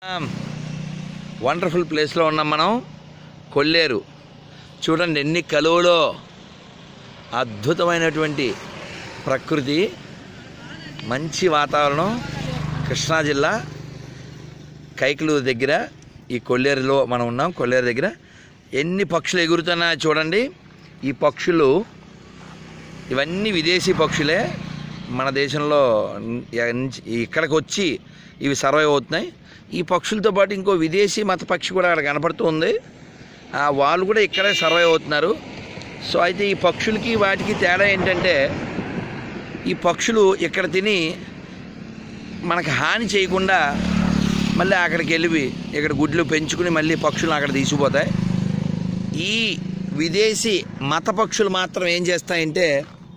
wonderful ప్లేస్లో ఉన్నాం మనం కొల్లేరు చూడండి ఎన్ని కలువలో అద్భుతమైనటువంటి ప్రకృతి మంచి వాతావరణం కృష్ణా జిల్లా కైకలూరు దగ్గర ఈ కొల్లేరులో మనం ఉన్నాం కొల్లేరు దగ్గర ఎన్ని పక్షులు ఎగురుతున్నాయో చూడండి ఈ పక్షులు ఇవన్నీ విదేశీ పక్షులే మన దేశంలో నుంచి- ఇక్కడికి వచ్చి ఇవి సర్వైవ్ అవుతున్నాయి ఈ పక్షులతో పాటు ఇంకో విదేశీ మత పక్షి కూడా అక్కడ కనపడుతూ ఉంది ఆ, వాళ్ళు కూడా ఇక్కడే సర్వైవ్ అవుతున్నారు సో అయితే ఈ పక్షులకి వాటికి తేడా ఏంటంటే ఈ పక్షులు ఇక్కడ తిని మనకు హాని చేయకుండా మళ్ళీ అక్కడికి వెళ్ళి ఇక్కడ గుడ్లు పెంచుకుని మళ్ళీ పక్షులను అక్కడ తీసుకుపోతాయి ఈ విదేశీ మత పక్షులు మాత్రం ఏం చేస్తాయంటే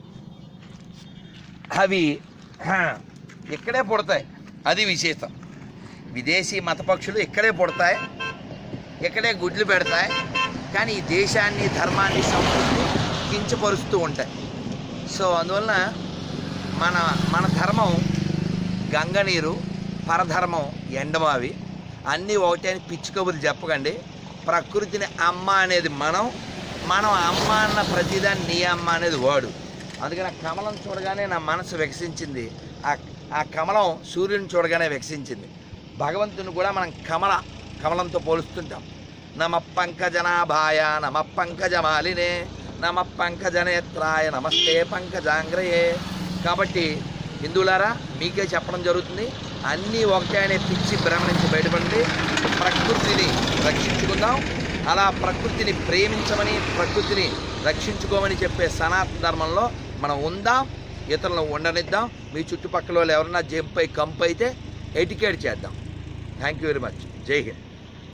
అవి హా, ఇక్కడే పుడతాయి అది విశేషం విదేశీ మత పక్షులు ఇక్కడే పుడతాయి ఇక్కడే గుడ్లు పెడతాయి కానీ ఈ దేశాన్ని ధర్మాన్ని సంస్కృతిని కించపరుస్తూ ఉంటాయి సో అందువలన మన మన ధర్మం గంగనీరు పరధర్మం ఎండమావి అన్నీ ఒకటే అని పిచ్చి కబుర్లు చెప్పకండి ప్రకృతిని అమ్మ అనేది మనం మనం అమ్మ అన్న ప్రతిదాన్ని నీ అమ్మ అనేది వాడు అందుకని ఆ కమలం చూడగానే నా మనసు వికసించింది ఆ ఆ కమలం సూర్యుని చూడగానే వికసించింది భగవంతుని కూడా మనం కమల కమలంతో పోలుస్తుంటాం నమ పంకజనాభాయ నమ పంకజమాలినే నమ పంకజనేత్రాయ నమస్తే పంకజాంగ్రయే కాబట్టి హిందువులారా మీకే చెప్పడం జరుగుతుంది అన్నీ ఒకటే అనే పిచ్చి భ్రమ నుంచి బయటపడండి ప్రకృతిని రక్షించుకుందాం అలా ప్రకృతిని ప్రేమించమని ప్రకృతిని రక్షించుకోమని చెప్పే సనాతన ధర్మంలో మనం ఉందాం ఇతరులను ఉండనిద్దాం మీ చుట్టుపక్కల వాళ్ళు ఎవరన్నా జంప్ అయి కంపు అయితే ఎటికేట్ చేద్దాం థ్యాంక్ యూ వెరీ మచ్ జై హింద్